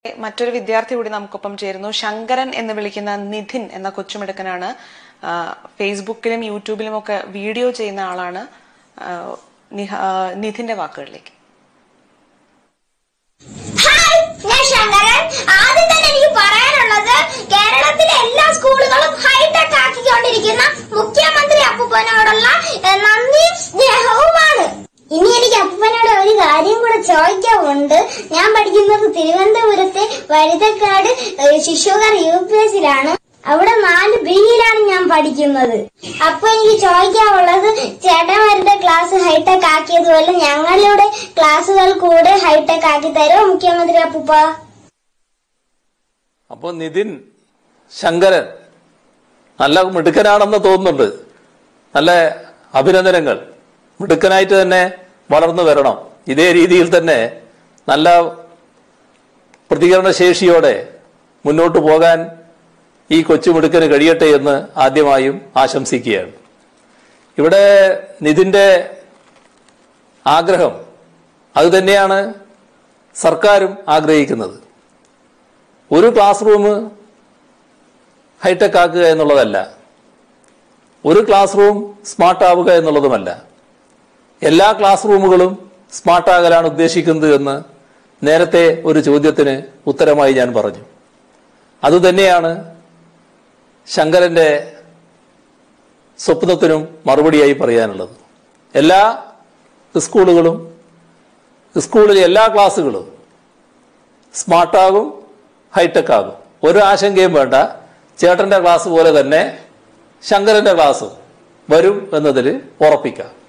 മറ്റൊരു വിദ്യാർത്ഥി കൂടി നമുക്കൊപ്പം ചേരുന്നു ശങ്കരൻ എന്ന് വിളിക്കുന്ന നിധിൻ എന്ന കൊച്ചുമിടുക്കനാണ് ആ, ഫേസ്ബുക്കിലും യൂട്യൂബിലും ഒക്കെ വീഡിയോ ചെയ്യുന്ന ആളാണ് ആ, നിഹ- ആ, നിധിന്റെ വാക്കുകളിലേക്ക് ഹായ് ഞാൻ ശങ്കരൻ ആദ്യം തന്നെ എനിക്ക് പറയാനുള്ളത് കേരളത്തിലെ എല്ലാ സ്കൂളുകളും ഹൈടെക് ആക്കിക്കൊണ്ടിരിക്കുന്ന മുഖ്യമന്ത്രി അപ്പൂപ്പനോടുള്ള ഏഹ്, നന്ദിയും സ്നേഹവുമാണ് ഇനി എനിക്ക് അപ്പൂപ്പനോട് ഒരു കാര്യം കൂടെ ചോദിക്കാനുണ്ട് ഞാൻ പഠിക്കുന്നത് തിരുവനന്തപുരത്തെ വഴുതക്കാട് ഏഹ്, ശിശുകർ യു പി എസിലാണ് അവിടെ നാല് ബിയിലാണ് ഞാൻ പഠിക്കുന്നത് അപ്പൊ എനിക്ക് ചോദിക്കാനുള്ളത് ചേട്ടന്മാരുടെ ക്ലാസ് ഹൈടെക് ആക്കിയതുപോലെ ഞങ്ങളുടെ ക്ലാസ്സുകൾ കൂടെ ഹൈടെക് ആക്കി തരുമോ മുഖ്യമന്ത്രി അപ്പൂപ്പ അപ്പോൾ നിതിൻ ശങ്കരൻ നല്ല മിടുക്കനാണെന്ന് തോന്നുന്നുണ്ട് നല്ല അഭിനന്ദനങ്ങൾ മിടുക്കനായിട്ട് തന്നെ വളർന്നു വരണം ഇതേ രീതിയിൽ തന്നെ നല്ല പ്രതികരണ ശേഷിയോടെ മുന്നോട്ട് പോകാൻ ഈ കൊച്ചുമിടുക്കന് കഴിയട്ടെ എന്ന് ആദ്യമായും ആശംസിക്കുകയാണ് ഇവിടെ നിതിന്റെ ആഗ്രഹം അത് തന്നെയാണ് സർക്കാരും ആഗ്രഹിക്കുന്നത് ഒരു ക്ലാസ് റൂം ഹൈടെക് ആക്കുക എന്നുള്ളതല്ല ഒരു ക്ലാസ് റൂം സ്മാർട്ട് ആവുക എന്നുള്ളതുമല്ല എല്ലാ ക്ലാസ് റൂമുകളും സ്മാർട്ട് ആകലാണ് ഉദ്ദേശിക്കുന്നത് എന്ന് നേരത്തെ ഒരു ചോദ്യത്തിന് ഉത്തരമായി ഞാൻ പറഞ്ഞു അതുതന്നെയാണ് ശങ്കരന്റെ സ്വപ്നത്തിനും മറുപടിയായി പറയാനുള്ളത് എല്ലാ സ്കൂളുകളും സ്കൂളിലെ എല്ലാ ക്ലാസ്സുകളും സ്മാർട്ടാകും ഹൈടെക് ആകും ഒരു ആശങ്കയും വേണ്ട ചേട്ടന്റെ ക്ലാസ് പോലെ തന്നെ ശങ്കരന്റെ ക്ലാസ് വരും എന്നതിൽ ഉറപ്പിക്കാം